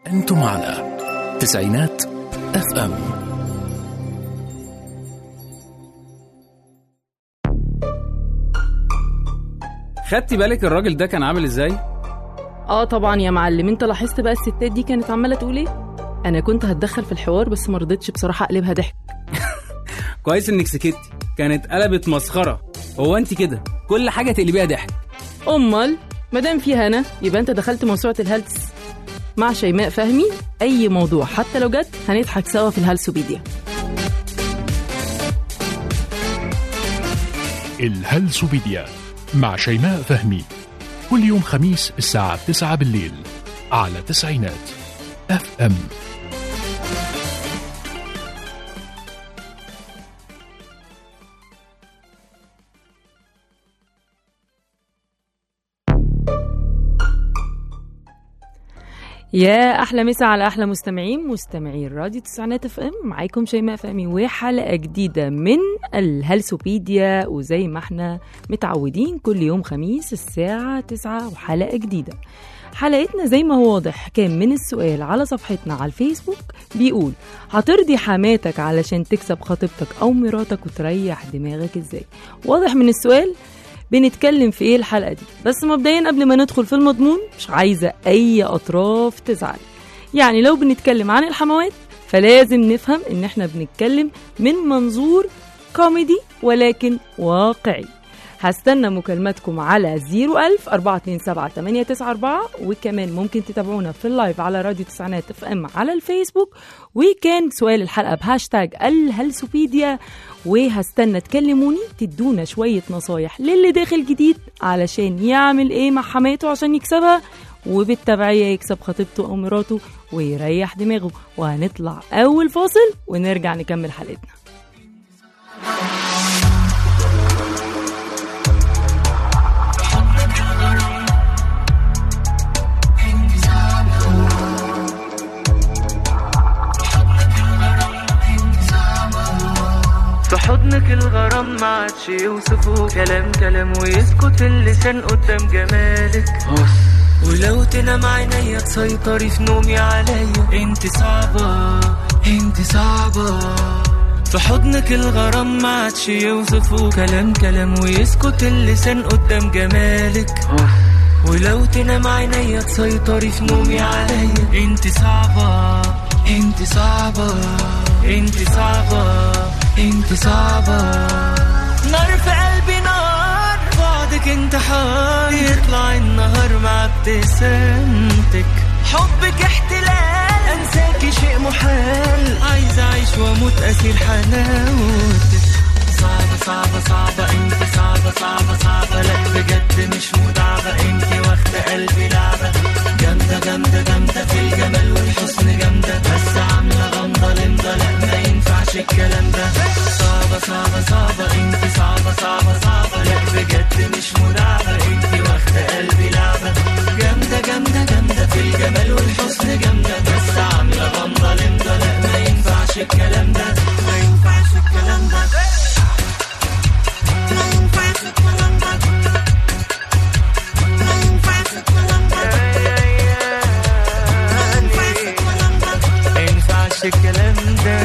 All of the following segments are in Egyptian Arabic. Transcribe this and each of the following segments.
أنتم على تسعينات اف ام خدتي بالك الراجل ده كان عامل ازاي؟ اه طبعا يا معلم انت لاحظت بقى الستات دي كانت عماله تقول ايه انا كنت هتدخل في الحوار بس ما رضيتش بصراحه اقلبها ضحك كويس انك سكتي كانت قلبت مسخره هو انت كده كل حاجه تقلبيها ضحك امال مادام فيها انا يبقى انت دخلت موسوعه الهلس مع شيماء فهمي اي موضوع حتى لو جد هنضحك سوا في الهلسوبيديا الهلسوبيديا مع شيماء فهمي كل يوم خميس الساعة 9 بالليل على تسعينات اف ام يا احلى مسا على احلى مستمعين مستمعين راديو تسعينات اف ام معاكم شيماء فهمي وحلقه جديده من الهلسوبيديا وزي ما احنا متعودين كل يوم خميس الساعه 9 وحلقه جديده حلقتنا زي ما هو واضح كان من السؤال على صفحتنا على الفيسبوك بيقول هترضي حماتك علشان تكسب خطيبتك او مراتك وتريح دماغك ازاي واضح من السؤال بنتكلم في ايه الحلقه دي بس مبدئيا قبل ما ندخل في المضمون مش عايزه اي اطراف تزعل يعني لو بنتكلم عن الحموات فلازم نفهم ان احنا بنتكلم من منظور كوميدي ولكن واقعي هستنى مكالماتكم على 01000 427 894 وكمان ممكن تتابعونا في اللايف على راديو تسعينات اف ام على الفيسبوك وكان سؤال الحلقه بهاشتاج الهلسوبيديا وهستنى تكلموني تدونا شويه نصايح للي داخل جديد علشان يعمل ايه مع حماته عشان يكسبها وبالتبعية يكسب خطيبته أو مراته ويريح دماغه وهنطلع أول فاصل ونرجع نكمل حلقتنا في حضنك الغرام ما عادش يوصفه كلام كلام ويسكت اللسان قدام جمالك ولو تنام عينيا تسيطري في نومي عليا انت صعبة انت صعبة في حضنك الغرام ما عادش يوصفه كلام كلام ويسكت اللسان قدام جمالك ولو تنام عينيا تسيطري في نومي عليا انت صعبة انت صعبة انت صعبة انت صعبة نار في قلبي نار بعدك انتحار يطلع النهار مع ابتسامتك حبك احتلال انساكي شيء محال عايز اعيش واموت اسير حلاوتك صعبة صعبة صعبة انت صعبة صعبة صعبة لا بجد مش مدعبة انت واخدة قلبي لعبة جامدة جامدة جامدة في الجمال والحسن جامدة بس عاملة غمضة لمضة لا ما ينفعش الكلام ده صعبة صعبة صعبة انت صعبة صعبة صعبة لا بجد مش مدعبة انت واخدة قلبي لعبة جامدة جامدة جامدة في الجمال والحسن جامدة بس عاملة غمضة لمضة لا ما ينفعش الكلام ده ما ينفعش الكلام ده ينفعش الكلام ده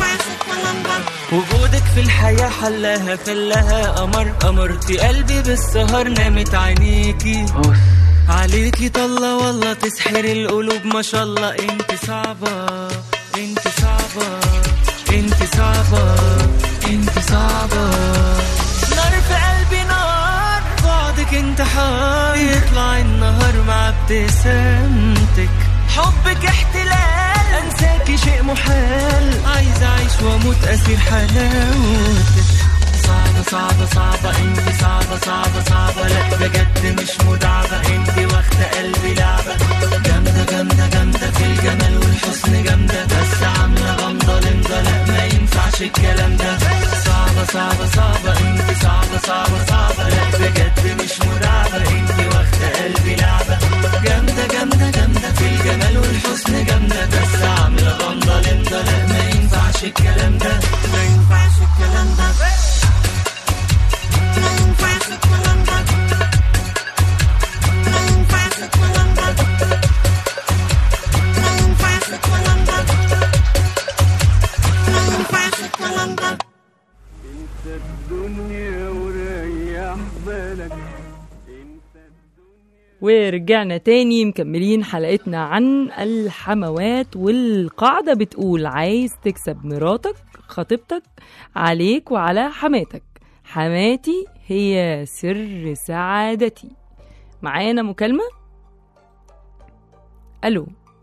وجودك في الحياة حلاها فلها قمر قمرتي قلبي بالسهر نامت عينيكي عليكي طلة والله تسحر القلوب ما شاء الله انت صعبة انت صعبة انت صعبة انت صعبة نار في قلبي نار بعدك انتحار يطلع النهار مع ابتسامتك حبك احتلال انساكي شيء محال عايز اعيش واموت اسير حلاوتك صعبة صعبة صعبة انت صعبة صعبة صعبة لا بجد مش مدعبة انت واخدة قلبي لعبة جامدة جامدة جامدة في الجمال والحسن جامدة بس عاملة غمضة لمضة لا ما ينفعش الكلام ده صعبة صعبة صعبة انت صعبة صعبة صعبة لا بجد مش مدعبة انت واخدة قلبي لعبة جامدة جامدة جامدة في الجمال والحسن جامدة بس عاملة غمضة لمضة لا ما ينفعش الكلام ده ما ينفعش الكلام ده ورجعنا تاني مكملين حلقتنا عن الحموات والقاعدة بتقول عايز تكسب مراتك خطيبتك عليك وعلى حماتك حماتي هي سر سعادتي معانا مكالمة ألو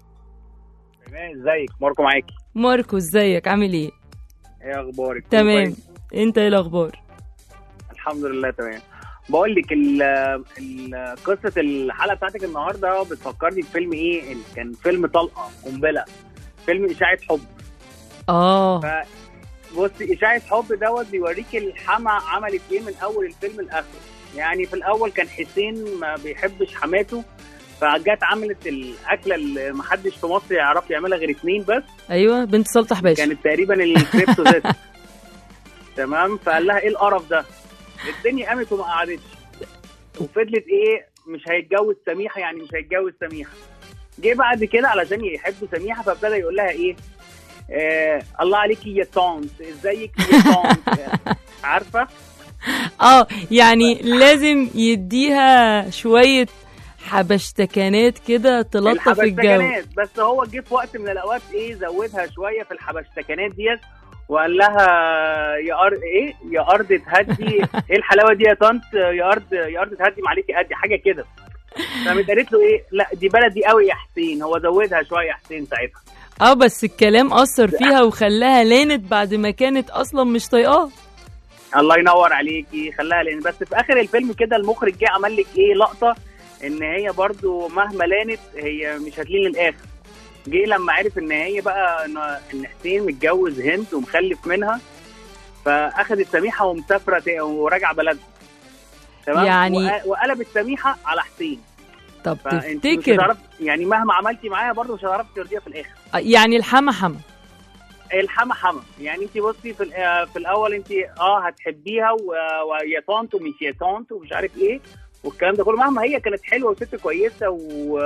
ازيك ماركو معاكي ماركو ازيك عامل ايه ايه اخبارك كله تمام كويس؟ انت ايه الاخبار الحمد لله تمام بقول لك ال- ال- قصه الحلقه بتاعتك النهارده بتفكرني بفيلم ايه ال- كان فيلم طلقه قنبله فيلم اشاعه حب اه بصي اشاعه حب دوت بيوريك الحما عملت ايه من اول الفيلم لاخره يعني في الاول كان حسين ما بيحبش حماته فجت عملت الاكله اللي محدش في مصر يعرف يعملها غير اتنين بس ايوه بنت سلطح باشا كانت تقريبا الكريبتو ذات تمام فقال لها ايه القرف ده الدنيا قامت وما قعدتش وفضلت ايه مش هيتجوز سميحه يعني مش هيتجوز سميحه جه بعد كده علشان يحب سميحه فابتدى يقول لها ايه آه الله عليكي يا طونت ازيك يا طونت عارفه اه يعني لازم يديها شوية حبشتكنات كده تلطف الجو الحبشتكنات بس هو جه في وقت من الاوقات ايه زودها شويه في الحبشتكنات ديت وقال لها يا ارض ايه يا ارض تهدي ايه الحلاوه دي يا طنط يا ارض يا ارض تهدي معليكي هدي حاجه كده فقامت قالت له ايه لا دي بلدي قوي يا حسين هو زودها شويه يا حسين ساعتها اه بس الكلام اثر فيها وخلاها لانت بعد ما كانت اصلا مش طايقاه الله ينور عليكي خلاها لان بس في اخر الفيلم كده المخرج جه عمل لك ايه لقطه ان هي برضو مهما لانت هي مش هتلين للاخر جه لما عرف ان هي بقى ان ان حسين متجوز هند ومخلف منها فاخدت سميحه ومسافره تا- وراجعه بلدها تمام يعني- وق- وقلبت سميحه على حسين طب فانت مش تفتكر هتعرف يعني مهما عملتي معاها برضه مش هتعرفي ترضيها في الاخر يعني الحما حما الحما حما يعني انت بصي في ال- في الاول انت اه هتحبيها و- ويا طنط ومش يا طنط ومش عارف ايه والكلام ده كله مهما هي كانت حلوه وست كويسه و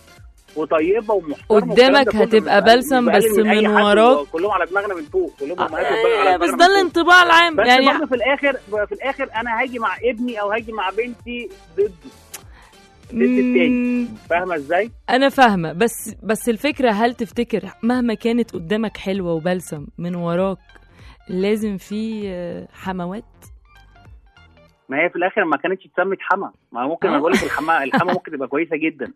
وطيبه ومحترمه قدامك والكلام ده كله هتبقى مش أقل- بلسم مش أقل بس من أي من حد، وراك- كلهم على دماغنا من فوق كلهم أمهات وأباء على آه بس دماغنا ده من فوق. الانطباع العام بس يعني برضه في الاخر في الاخر انا هاجي مع ابني او هاجي مع بنتي ضده التاني. مم، فاهمه ازاي؟ انا فاهمه بس بس الفكره هل تفتكر مهما كانت قدامك حلوه وبلسم من وراك لازم في آه، حموات ما هي في الاخر ما كانتش اتسمت حما ما ممكن انا آه. بقول لك الحما الحما ممكن تبقى كويسه جدا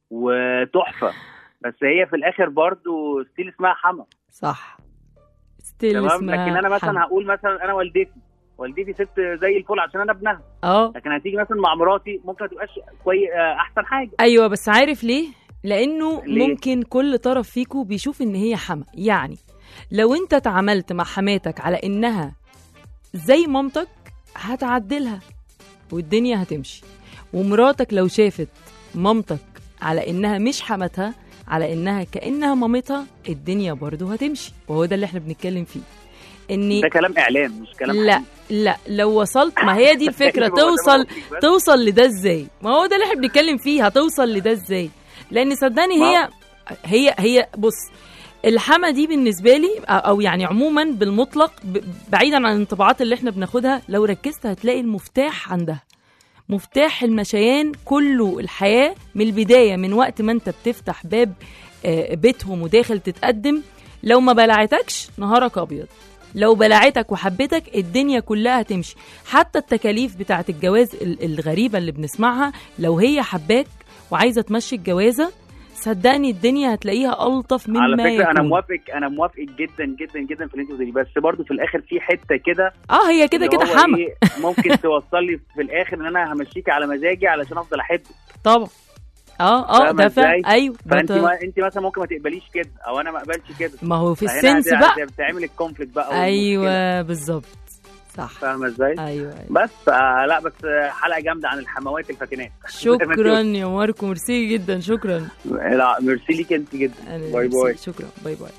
وتحفه بس هي في الاخر برضو ستيل اسمها حما صح ستيل تمام اسمها لكن انا مثلا حما. هقول مثلا انا والدتي والدتي ست زي الفل عشان انا ابنها اه لكن هتيجي مثلا مع مراتي ممكن ما تبقاش كوي آه، احسن حاجه ايوه بس عارف ليه لانه ليه؟ ممكن كل طرف فيكو بيشوف ان هي حما يعني لو انت اتعاملت مع حماتك على انها زي مامتك هتعدلها والدنيا هتمشي ومراتك لو شافت مامتك على انها مش حماتها على انها كانها مامتها الدنيا برضو هتمشي وهو ده اللي احنا بنتكلم فيه ان ده كلام اعلام مش كلام لا حقيقي. لا لو وصلت ما هي دي الفكره هو ده توصل قصدي بس. توصل لده ازاي ما هو ده اللي احنا بنتكلم فيه هتوصل لده ازاي لان صدقني ما هي هي هي بص الحما دي بالنسبه لي او يعني عموما بالمطلق ب- بعيدا عن الانطباعات اللي احنا بناخدها لو ركزت هتلاقي المفتاح عندها مفتاح المشيان كله الحياه من البدايه من وقت ما انت بتفتح باب آه، بيتهم وداخل تتقدم لو ما بلعتكش نهارك ابيض لو بلعتك وحبتك الدنيا كلها هتمشي حتى التكاليف بتاعت الجواز ال- الغريبه اللي بنسمعها لو هي حباك وعايزه تمشي الجوازه صدقني الدنيا هتلاقيها الطف مما على فكره انا يكون. موافق انا موافق جدا جدا جدا في اللي انت بتقوليه بس برضو في الاخر في حته كده اه هي كده اللي كده هو حما إيه، ممكن توصل لي في الاخر ان انا همشيكي على مزاجي علشان افضل احبك طبعا اه اه فاهمة ده فعلا إزاي؟ ايوه ده فانت ط- ما انت مثلا ممكن ما تقبليش كده او انا ما اقبلش كده ما هو في فهنا السنس هت- بقى هت- بتعمل الكونفليكت بقى والمشكلة. ايوه بالظبط صح فاهمه ازاي؟ ايوه, أيوة. بس آه لا بس آه، حلقه جامده عن الحموات الفاتنات شكرا يا ماركو ميرسي جدا شكرا لا ميرسي ليك انت جدا أنا باي ميرسي. باي شكرا باي باي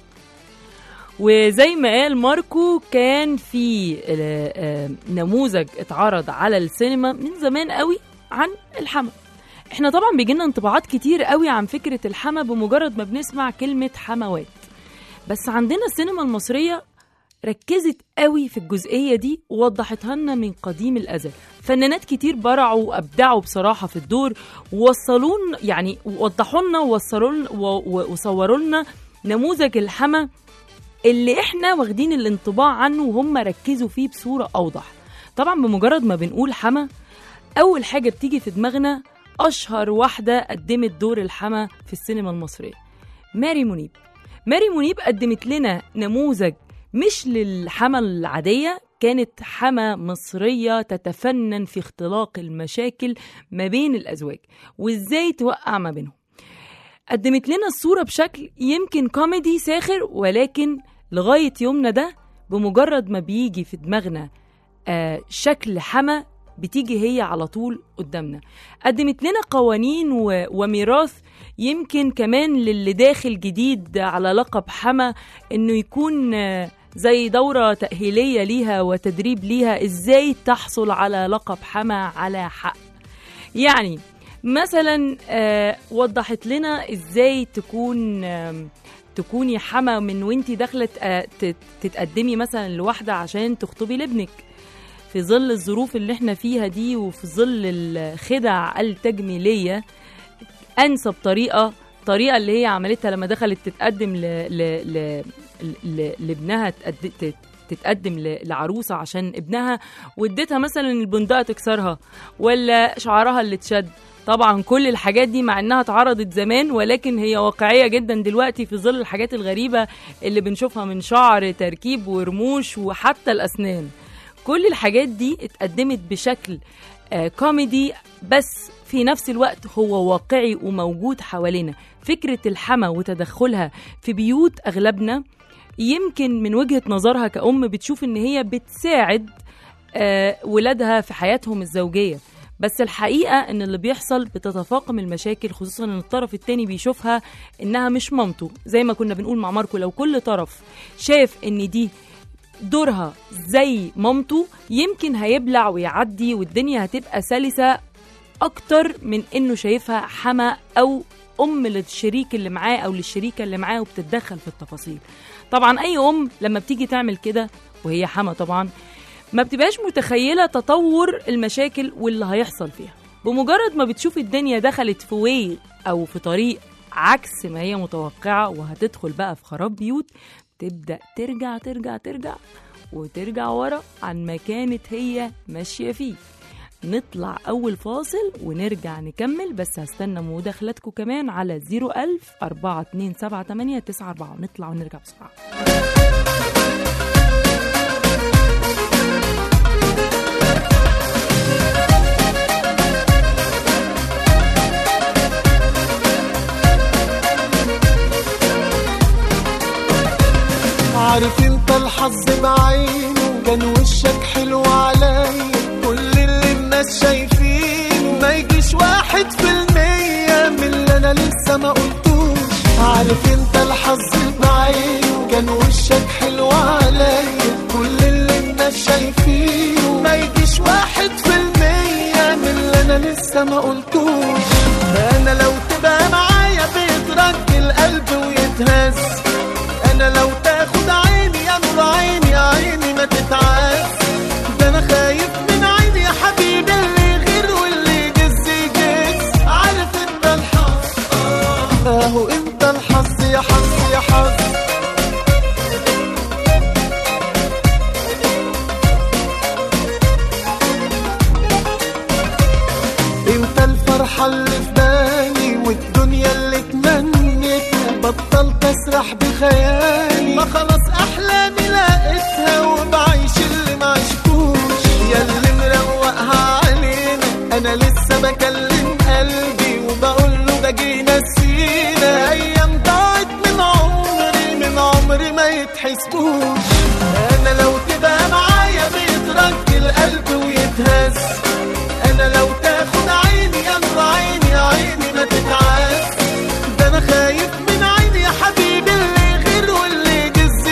وزي ما قال ماركو كان في آه، آه، نموذج اتعرض على السينما من زمان قوي عن الحما احنا طبعا بيجينا انطباعات كتير قوي عن فكرة الحما بمجرد ما بنسمع كلمة حموات بس عندنا السينما المصرية ركزت قوي في الجزئية دي ووضحتها لنا من قديم الأزل فنانات كتير برعوا وأبدعوا بصراحة في الدور ووصلون يعني وضحوا لنا ووصلوا لنا- و- و- وصوروا لنا نموذج الحما اللي احنا واخدين الانطباع عنه وهم ركزوا فيه بصورة أوضح طبعا بمجرد ما بنقول حما أول حاجة بتيجي في دماغنا أشهر واحدة قدمت دور الحما في السينما المصرية ماري منيب ماري منيب قدمت لنا نموذج مش للحما العادية كانت حما مصرية تتفنن في اختلاق المشاكل ما بين الأزواج وإزاي توقع ما بينهم قدمت لنا الصورة بشكل يمكن كوميدي ساخر ولكن لغاية يومنا ده بمجرد ما بيجي في دماغنا آه شكل حما بتيجي هي على طول قدامنا قدمت لنا قوانين و- وميراث يمكن كمان للي داخل جديد على لقب حما انه يكون آه، زي دورة تأهيلية ليها وتدريب ليها ازاي تحصل على لقب حما على حق يعني مثلا آه، وضحت لنا ازاي تكون آم، تكوني حما من وانتي داخله آه، تت- تتقدمي مثلا لواحده عشان تخطبي لابنك في ظل الظروف اللي احنا فيها دي وفي ظل الخدع التجميليه انسب طريقه طريقه اللي هي عملتها لما دخلت تتقدم ل... ل... ل... ل... لابنها تقد... تت- تتقدم ل... لعروسه عشان ابنها واديتها مثلا البندقه تكسرها ولا شعرها اللي اتشد طبعا كل الحاجات دي مع انها اتعرضت زمان ولكن هي واقعيه جدا دلوقتي في ظل الحاجات الغريبه اللي بنشوفها من شعر تركيب ورموش وحتى الاسنان كل الحاجات دي اتقدمت بشكل آه كوميدي بس في نفس الوقت هو واقعي وموجود حوالينا فكرة الحما وتدخلها في بيوت أغلبنا يمكن من وجهة نظرها كأم بتشوف إن هي بتساعد آه ولادها في حياتهم الزوجية بس الحقيقة إن اللي بيحصل بتتفاقم المشاكل خصوصا إن الطرف التاني بيشوفها إنها مش مامته زي ما كنا بنقول مع ماركو لو كل طرف شاف إن دي دورها زي مامته يمكن هيبلع ويعدي والدنيا هتبقى سلسة أكتر من إنه شايفها حما أو أم للشريك اللي معاه أو للشريكة اللي معاه وبتتدخل في التفاصيل طبعا أي أم لما بتيجي تعمل كده وهي حما طبعا ما بتبقاش متخيلة تطور المشاكل واللي هيحصل فيها بمجرد ما بتشوف الدنيا دخلت في واي أو في طريق عكس ما هي متوقعة وهتدخل بقى في خراب بيوت تبدأ ترجع ترجع ترجع وترجع ورا عن ما كانت هي ماشية فيه نطلع أول فاصل ونرجع نكمل بس هستنى مداخلتكم كمان على 01000 4278 94 نطلع ونرجع بسرعة عارف انت الحظ بعينه كان وشك حلو عليا كل اللي الناس شايفينه ما يجيش واحد في المية من اللي انا لسه ما قلتوش عارف انت الحظ بعينه كان وشك حلو عليا كل اللي الناس شايفينه ما يجيش واحد في المية من اللي انا لسه ما قلتوش انا لو تبقى معايا بيترك القلب ويتهز انا لو تاخد عيني يا نور عيني يا عيني ما تتعاس ده انا خايف من عيني يا حبيبي اللي غير واللي يجز يجز عارف انت الحظ آه، اهو انت الحظ يا حظ يا حظ انت الفرحة اللي في بالي والدنيا اللي اتمنيتها بطلت اسرح بخيالي ما خلاص احلامي لقيتها وبعيش اللي ما عشتوش يا اللي مروقها علينا انا لسه بكلم قلبي وبقول له ده جينا سينا ايام ضاعت من عمري من عمري ما يتحسبوش انا لو تبقى معايا بيترك القلب ويتهز انا لو تاخد عيني يا نور عيني يا عيني ما تتعاس ده انا خايف من عيني يا حبيبي اللي غير واللي يجز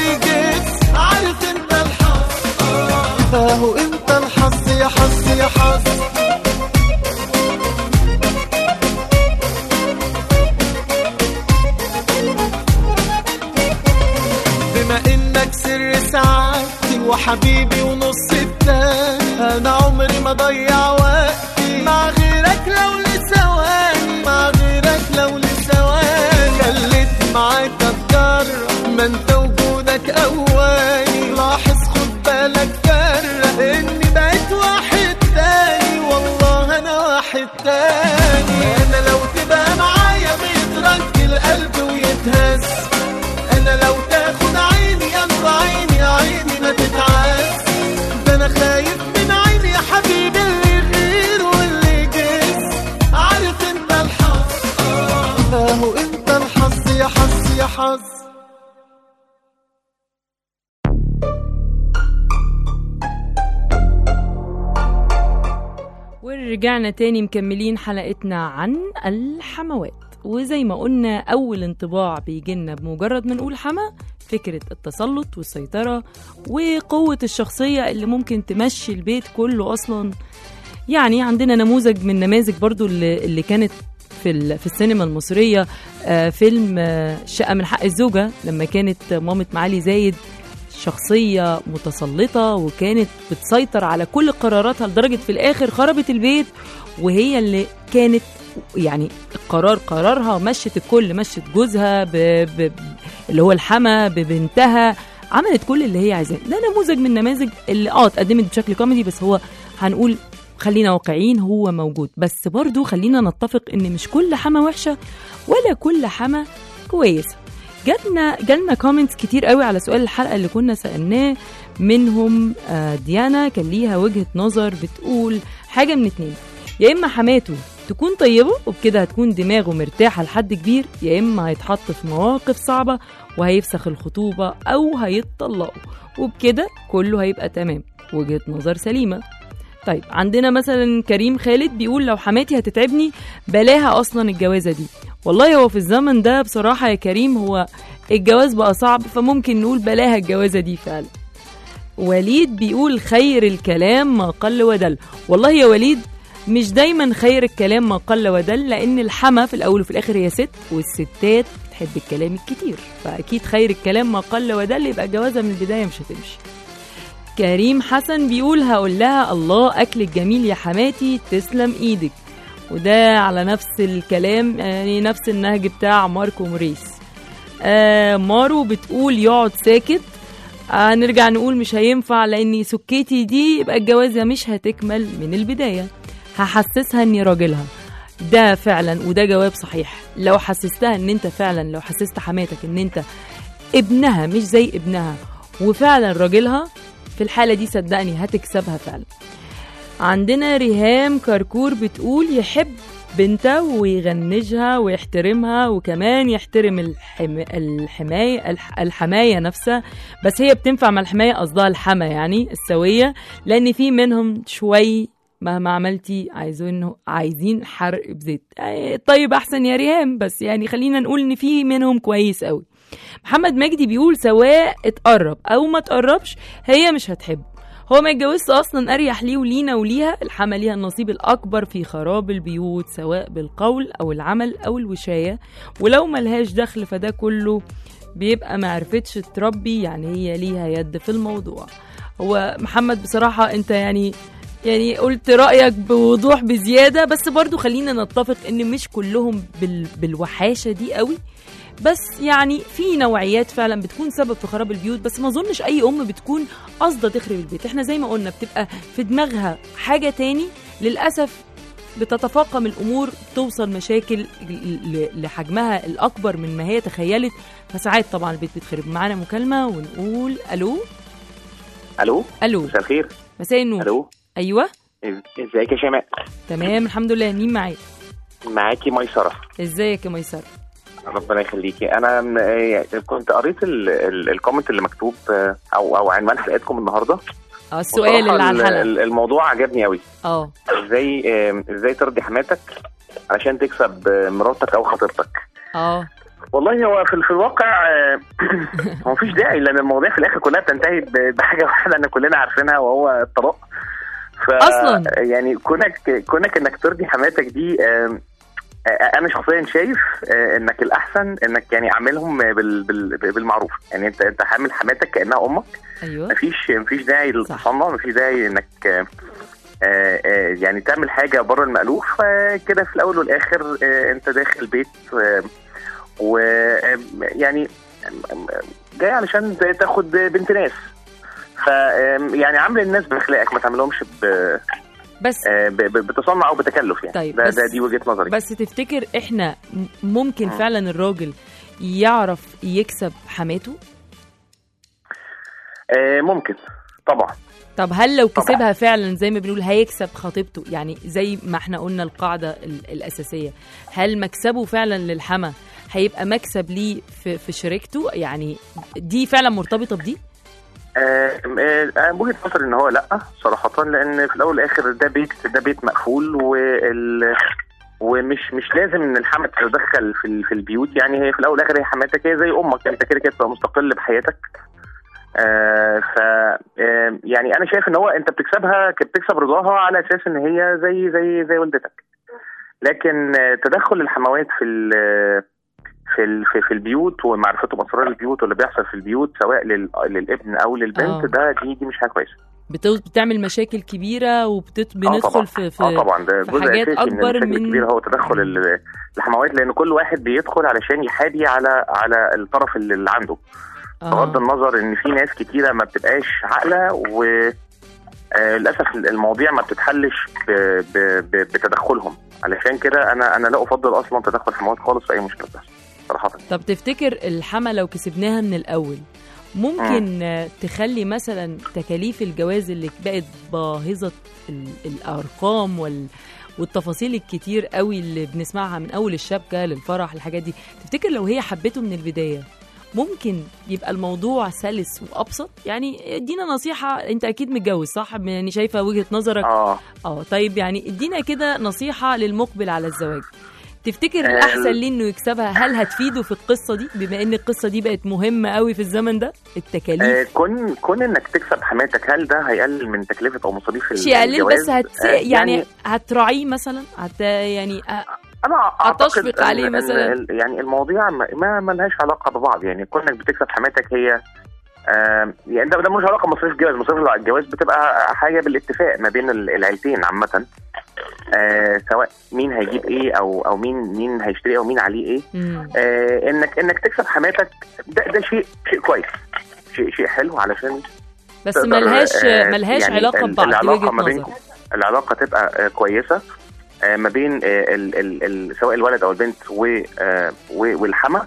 وحبيبي ونص التاني انا عمري ما ضيع وقتي مع غيرك لو لثواني مع غيرك لو لثواني خليت معاك اتجرب ما انت وجودك اولي لاحظ خد بالك فرق اني بقيت واحد تاني والله انا واحد تاني انا لو تبقى معايا بيترك القلب ويتهز انا لو تاخد عيني انت عيني عيني ما تتعز ده انا خايف من عيني يا حبيبي اللي غير واللي جز عارف انت الحظ اهو انت الحظ يا حظ يا حظ ورجعنا تاني مكملين حلقتنا عن الحموات وزي ما قلنا أول انطباع بيجيلنا بمجرد ما نقول حما فكرة التسلط والسيطرة وقوة الشخصية اللي ممكن تمشي البيت كله أصلا يعني عندنا نموذج من نماذج برضو اللي, اللي كانت في, ال- في السينما المصرية آه، فيلم آه، شقة من حق الزوجة لما كانت مامة معالي زايد شخصية متسلطة وكانت بتسيطر على كل قراراتها لدرجة في الآخر خربت البيت وهي اللي كانت يعني القرار قرارها مشت الكل مشت جوزها ب... ب... اللي هو الحما ببنتها عملت كل اللي هي عايزاه ده نموذج من النماذج اللي اه اتقدمت بشكل كوميدي بس هو هنقول خلينا واقعيين هو موجود بس برضو خلينا نتفق ان مش كل حما وحشه ولا كل حما كويسه جاتنا جالنا كومنتس كتير قوي على سؤال الحلقه اللي كنا سالناه منهم آه، ديانا كان ليها وجهه نظر بتقول حاجه من اتنين يا اما حماته تكون طيبه وبكده هتكون دماغه مرتاحه لحد كبير يا اما هيتحط في مواقف صعبه وهيفسخ الخطوبه او هيتطلقوا وبكده كله هيبقى تمام وجهه نظر سليمه طيب عندنا مثلا كريم خالد بيقول لو حماتي هتتعبني بلاها اصلا الجوازه دي والله هو في الزمن ده بصراحه يا كريم هو الجواز بقى صعب فممكن نقول بلاها الجوازه دي فعلا وليد بيقول خير الكلام ما قل ودل والله يا وليد مش دايما خير الكلام ما قل ودل لان الحما في الاول وفي الاخر هي ست والستات بتحب الكلام الكتير فاكيد خير الكلام ما قل ودل يبقى الجوازه من البدايه مش هتمشي كريم حسن بيقول هقول لها الله اكلك جميل يا حماتي تسلم ايدك وده على نفس الكلام يعني نفس النهج بتاع ماركو موريس آه مارو بتقول يقعد ساكت آه نرجع نقول مش هينفع لاني سكتي دي يبقى الجوازه مش هتكمل من البدايه هحسسها اني راجلها ده فعلا وده جواب صحيح لو حسستها ان انت فعلا لو حسست حماتك ان انت ابنها مش زي ابنها وفعلا راجلها في الحالة دي صدقني هتكسبها فعلا عندنا ريهام كركور بتقول يحب بنته ويغنجها ويحترمها وكمان يحترم الحم... الحماية الح... الحماية نفسها بس هي بتنفع مع الحماية قصدها الحما يعني السوية لأن في منهم شوي مهما عملتي عايزين عايزين حرق بزيت آه، طيب احسن يا ريهام بس يعني خلينا نقول ان في منهم كويس قوي محمد مجدي بيقول سواء اتقرب او ما تقربش هي مش هتحب هو ما يتجوزش اصلا اريح ليه ولينا وليها الحما ليها النصيب الاكبر في خراب البيوت سواء بالقول او العمل او الوشايه ولو ملهاش دخل فده كله بيبقى ما عرفتش تربي يعني هي ليها يد في الموضوع هو محمد بصراحه انت يعني يعني قلت رأيك بوضوح بزيادة بس برضو خلينا نتفق ان مش كلهم بال... بالوحاشة دي قوي بس يعني في نوعيات فعلا بتكون سبب في خراب البيوت بس ما اظنش اي ام بتكون قاصده تخرب البيت احنا زي ما قلنا بتبقى في دماغها حاجه تاني للاسف بتتفاقم الامور توصل مشاكل ل- ل- لحجمها الاكبر من ما هي تخيلت فساعات طبعا البيت بيتخرب معانا مكالمه ونقول الو الو الو مساء الخير مساء النور الو ايوه إز- ازيك يا شيماء تمام الحمد لله مين معاك معاكي ميسره ازيك يا ميسر ربنا يخليكي انا م- آه، كنت قريت ال- ال- الكومنت اللي مكتوب آه، او او عنوان حلقتكم النهارده اه السؤال وصراحة اللي على ال- الحلقه ال- الموضوع عجبني قوي اه ازاي آه، ازاي ترضي حماتك علشان تكسب آه، مراتك او خطيبتك اه والله هو في, في الواقع آه، هو مفيش داعي لان المواضيع في الاخر كلها بتنتهي ب- بحاجه واحده ان كلنا عارفينها وهو الطلاق ف أصلاً. يعني كونك كونك انك ترضي حماتك دي آه، آه، انا شخصيا شايف آه، انك الاحسن انك يعني اعملهم بال بال بالمعروف يعني انت انت حامل حماتك كانها امك ايوه مفيش مفيش داعي صح. للتصنع مفيش داعي انك آه، آه، آه، يعني تعمل حاجه بره المألوف آه، كده في الاول والاخر آه، انت داخل بيت و يعني جاي علشان تاخد بنت ناس ف آم، يعني عامل الناس باخلاقك ما تعملهمش ب- بس آه، ب- ب- بتصنع او بتكلف يعني طيب، ده, بس- ده دي وجهه نظري بس تفتكر احنا م- ممكن مم. فعلا الراجل يعرف يكسب حماته آه، ممكن طبعا طب هل لو طبعا. كسبها فعلا زي ما بنقول هيكسب خطيبته يعني زي ما احنا قلنا القاعدة ال- الأساسية هل مكسبه فعلا للحما هيبقى مكسب ليه في, في شركته يعني دي فعلا مرتبطة بدي آه، آه، آه، وجهه نظري ان هو لا صراحه لان في الاول والاخر ده بيت ده بيت مقفول وال ومش مش لازم ان الحما تتدخل في ال- في البيوت يعني هي في الاول والاخر هي حماتك هي زي امك انت كده كده تبقى مستقل بحياتك آه ف آه يعني انا شايف ان هو انت بتكسبها بتكسب رضاها على اساس ان هي زي زي زي والدتك لكن آه تدخل الحموات في ال- في ال- في, في البيوت ومعرفتهم اسرار البيوت واللي بيحصل في البيوت سواء لل- للابن او للبنت آه. ده دي دي مش حاجه كويسه بتو- بتعمل مشاكل كبيرة اه وبندخل طبعا في, في اه طبعا ده في جزء حاجات اساسي من أكبر المشاكل من- الكبيره هو تدخل ال- الحموات لان كل واحد بيدخل علشان يحابي على على الطرف اللي اللي عنده بغض آه. النظر ان في ناس كتيره ما بتبقاش عاقله و آه، للاسف المواضيع ما بتتحلش ب... ب... ب... بتدخلهم علشان كده انا انا لا افضل اصلا تدخل الحموات خالص في اي مشكله بتحصل صراحه طب تفتكر الحما لو كسبناها من الأول ممكن آه، تخلي مثلا تكاليف الجواز اللي بقت باهظة ال- الأرقام وال والتفاصيل الكتير قوي اللي بنسمعها من أول الشبكة للفرح الحاجات دي تفتكر لو هي حبته من البداية ممكن يبقى الموضوع سلس وأبسط يعني ادينا نصيحة انت أكيد متجوز صح يعني شايفة وجهة نظرك اه اه طيب يعني ادينا كده نصيحة للمقبل على الزواج تفتكر آه، الأحسن ليه إنه يكسبها هل هتفيده في القصة دي بما إن القصة دي بقت مهمة قوي في الزمن ده آه، التكاليف كون كون انك تكسب حماتك هل ده هيقلل من تكلفه او مصاريف مش يقلل الجواز؟ بس هت آه، يعني هتراعيه مثلا هت يعني آه، انا اعتقد هتشفق إن- عليه إن مثلاً؟ ال- يعني المواضيع ما, ما ما لهاش علاقه ببعض يعني كونك بتكسب حماتك هي آم، يعني ده ده ملوش علاقه بمصاريف الجواز مصاريف الجواز بتبقى حاجه بالاتفاق ما بين ال- العيلتين عامه آه سواء مين هيجيب ايه او او مين مين هيشتري او مين عليه ايه مم. آه انك انك تكسب حماتك ده ده شيء شيء كويس شيء شيء حلو علشان بس تقدر، ملهاش آه، ملهاش يعني علاقة ال- ببعض دي العلاقه وجهة ما نظر بينكم العلاقه تبقى آه، كويسه آه، ما بين آه، ال ال ال سواء الولد او البنت و- آه، و- والحما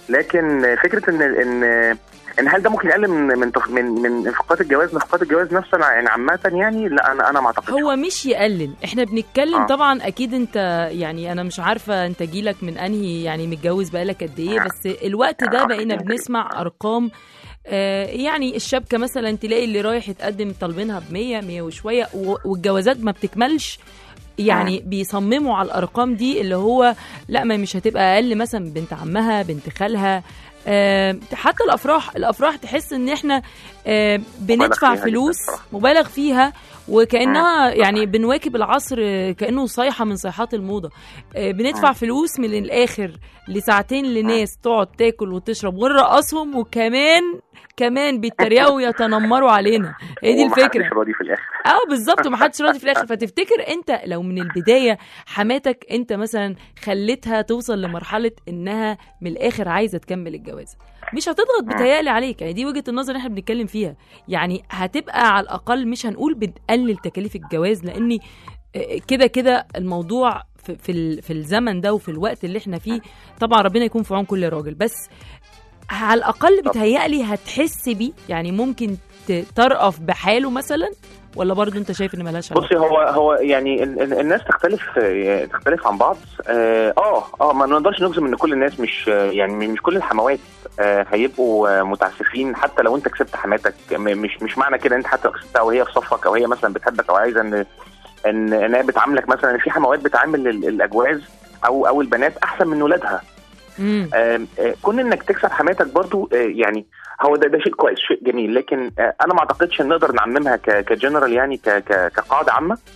لكن آه، فكره ان ان ان هل ده ممكن يقلل من من تف- من من انفاقات الجواز نفقات الجواز نفسها يعني عامه يعني لا انا انا ما اعتقدش هو مش يقلل احنا بنتكلم آه. طبعا اكيد انت يعني انا مش عارفه انت جيلك من انهي يعني متجوز بقالك قد ايه آه. بس الوقت ده آه. بقينا بنسمع ارقام آه، يعني الشبكه مثلا تلاقي اللي رايح يتقدم طالبينها ب 100 100 وشويه و- والجوازات ما بتكملش يعني بيصمموا على الارقام دي اللي هو لا ما مش هتبقى اقل مثلا من بنت عمها بنت خالها آه، حتى الافراح الافراح تحس ان احنا آه، بندفع فيها جداً فلوس بصراحة. مبالغ فيها وكانها يعني بنواكب العصر آه، كانه صيحه من صيحات الموضه آه، بندفع مم. فلوس من الاخر لساعتين لناس تقعد تاكل وتشرب ونرقصهم وكمان كمان بيتريقوا ويتنمروا علينا هي دي ومحدش الفكره راضي في الاخر اه بالظبط ومحدش راضي في الاخر فتفتكر انت لو من البدايه حماتك انت مثلا خليتها توصل لمرحله انها من الاخر عايزه تكمل الجواز مش هتضغط بتهيألي عليك يعني دي وجهه النظر اللي احنا بنتكلم فيها يعني هتبقى على الاقل مش هنقول بتقلل تكاليف الجواز لاني آه، كده كده الموضوع في في, ال- في الزمن ده وفي الوقت اللي احنا فيه طبعا ربنا يكون في عون كل راجل بس على الاقل بتهيألي هتحس بيه يعني ممكن ت- ترأف بحاله مثلا ولا برضو انت شايف ان ملهاش علاقه بصي هو هو يعني ال- ال- الناس تختلف آه، تختلف عن بعض اه اه آه، ما نقدرش نجزم ان كل الناس مش آه، يعني مش كل الحموات آه، هيبقوا آه، متعسفين حتى لو انت كسبت حماتك م- مش مش معنى كده انت حتى لو كسبتها وهي في صفك او هي مثلا بتحبك او عايزه ان ان ان هي بتعاملك مثلا في حموات بتعامل ال- الاجواز او او البنات احسن من ولادها مم. آم، آه، كون انك تكسب حماتك برضو آه، يعني هو ده ده شيء كويس شيء جميل لكن آه، انا ما اعتقدش ان نقدر نعممها ك- كجنرال يعني ك- ك- كقاعده عامه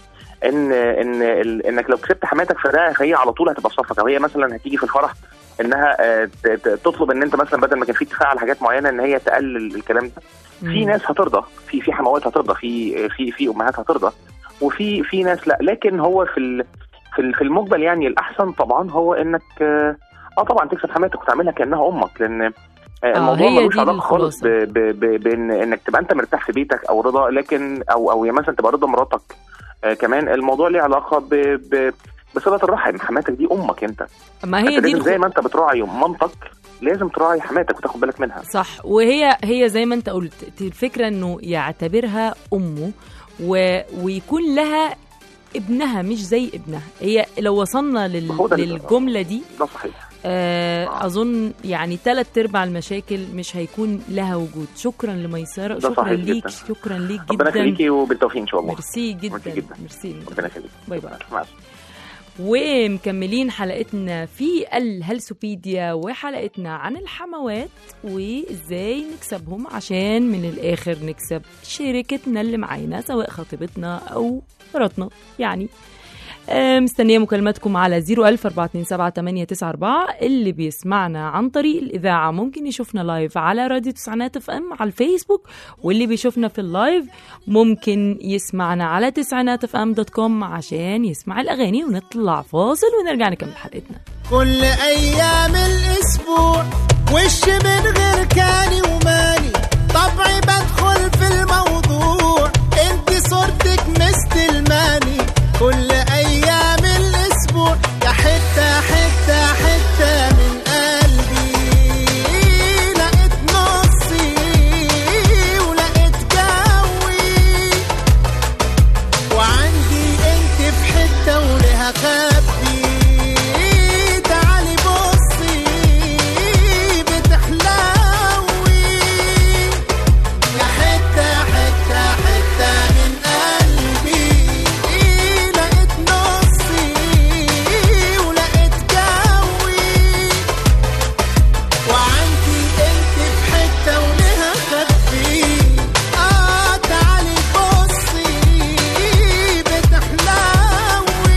ان ان ال- انك لو كسبت حماتك فده هي على طول هتبقى صفك او هي مثلا هتيجي في الفرح انها آه، ت- ت- تطلب ان انت مثلا بدل ما كان في اتفاق على حاجات معينه ان هي تقلل الكلام ده في مم. ناس هترضى في في حموات هترضى في في في امهات هترضى وفي في ناس لا لكن هو في ال في ال- في المقبل يعني الاحسن طبعا هو انك اه آه طبعا تكسب حماتك وتعملها كانها امك لان آه، الموضوع هي ملوش دي علاقه خالص ب- الخلاصة. ب- ب- بان انك تبقى انت مرتاح في بيتك او رضا لكن او او يعني مثلا تبقى رضا مراتك آه كمان الموضوع ليه علاقه ب ب بصله الرحم حماتك دي امك انت ما انت هي دي لازم زي الخ... ما انت بتراعي مامتك لازم تراعي حماتك وتاخد بالك منها صح وهي هي زي ما انت قلت الفكره انه يعتبرها امه و... ويكون لها ابنها مش زي ابنها هي لو وصلنا لل... هو ده اللي- للجمله دي ده صحيح آه اظن يعني ثلاث ارباع المشاكل مش هيكون لها وجود شكرا لميسره ده شكرا صحيح ليك جدا. شكرا ليك ربنا جدا يخليكي وبالتوفيق ان شاء الله ميرسي جدا ميرسي جدا. ميرسي ربنا يخليك باي باي مع السلامه ومكملين حلقتنا في الهلسوبيديا وحلقتنا عن الحموات وازاي نكسبهم عشان من الاخر نكسب شركتنا اللي معانا سواء خطيبتنا او مراتنا يعني آه، مستنيه مكالماتكم على 014278994 اللي بيسمعنا عن طريق الاذاعه ممكن يشوفنا لايف على راديو تسعينات اف ام على الفيسبوك واللي بيشوفنا في اللايف ممكن يسمعنا على تسعينات اف ام دوت كوم عشان يسمع الاغاني ونطلع فاصل ونرجع نكمل حلقتنا كل ايام الاسبوع وش من غير كاني وماني طبعي بدخل في الموضوع انت صورتك مستلماني كل ايام الاسبوع يا حته حته حته من قلبي لقيت نصي ولقيت جوي وعندي انت في حته ولها خبي تعالي بصي بتحلوي يا حته حته حته من قلبي لقيت نصي ولقيت جوي وعندي انت في حته ولها خبي اه تعالي بصي بتحلوي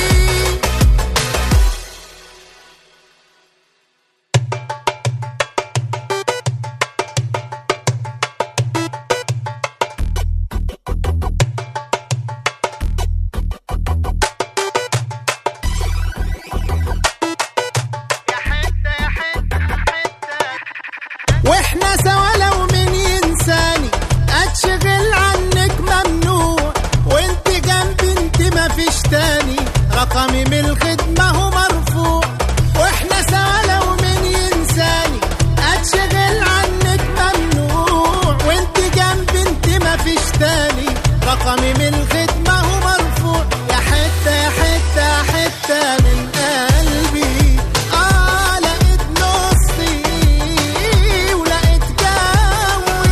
واحنا سوا لو مين ينساني اتشغل عنك ممنوع وانت جنبي انت ما فيش تاني رقمي من الخدمة هو مرفوع واحنا سوا لو مين ينساني اتشغل عنك ممنوع وانت جنبي انت ما فيش تاني رقمي من الخدمة هو مرفوع يا حتة يا حتة حتة من قلبي اه لقيت نصي ولقيت جوي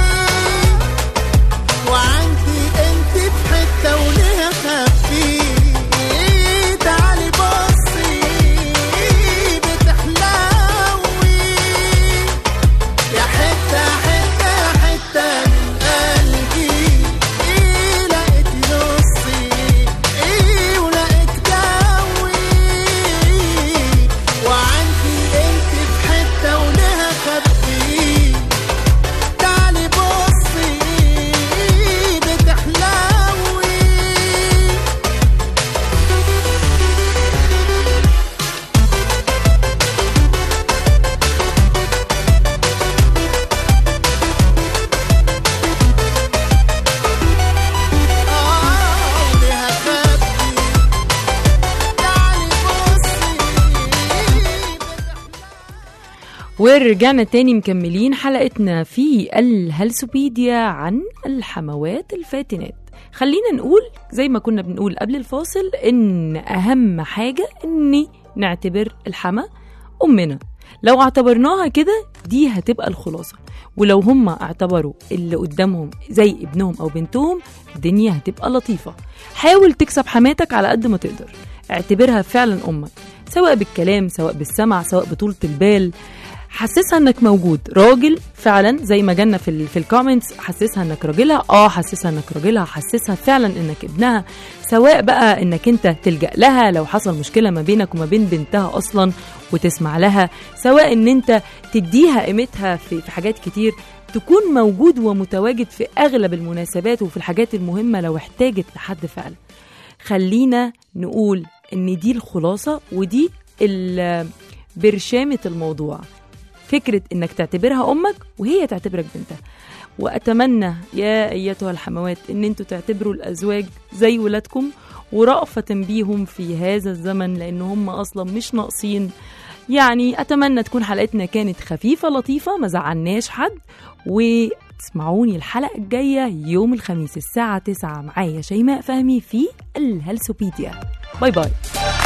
وعندي انت في حته وليها خبي تعالي بصي بتحلوي يا حته حته حته من قلبي لقيت نصي ولقيت جوي وعندي انت في حته وليها خبي تعالي بصي بتحلوي آه وليها خبي تعالي بصي ورجعنا تاني مكملين حلقتنا في الهلسوبيديا عن الحموات الفاتنات خلينا نقول زي ما كنا بنقول قبل الفاصل ان اهم حاجة اني نعتبر الحما امنا لو اعتبرناها كده دي هتبقى الخلاصة ولو هم اعتبروا اللي قدامهم زي ابنهم او بنتهم الدنيا هتبقى لطيفة حاول تكسب حماتك على قد ما تقدر اعتبرها فعلا امك سواء بالكلام سواء بالسمع سواء بطولة البال حسسها انك موجود راجل فعلا زي ما جالنا في ال في الكومنتس حسسها انك راجلها اه حسسها انك راجلها حسسها فعلا انك ابنها سواء بقى انك انت تلجا لها لو حصل مشكله ما بينك وما بين بنتها اصلا وتسمع لها سواء ان انت تديها قيمتها في في حاجات كتير تكون موجود ومتواجد في اغلب المناسبات وفي الحاجات المهمه لو احتاجت لحد فعلا خلينا نقول ان دي الخلاصه ودي ال- برشامه الموضوع فكره انك تعتبرها امك وهي تعتبرك بنتها واتمنى يا ايتها الحموات ان انتوا تعتبروا الازواج زي ولادكم ورأفة بيهم في هذا الزمن لان هم اصلا مش ناقصين يعني اتمنى تكون حلقتنا كانت خفيفه لطيفه ما زعلناش حد وتسمعوني الحلقه الجايه يوم الخميس الساعه 9 معايا شيماء فهمي في الهلسوبيديا باي باي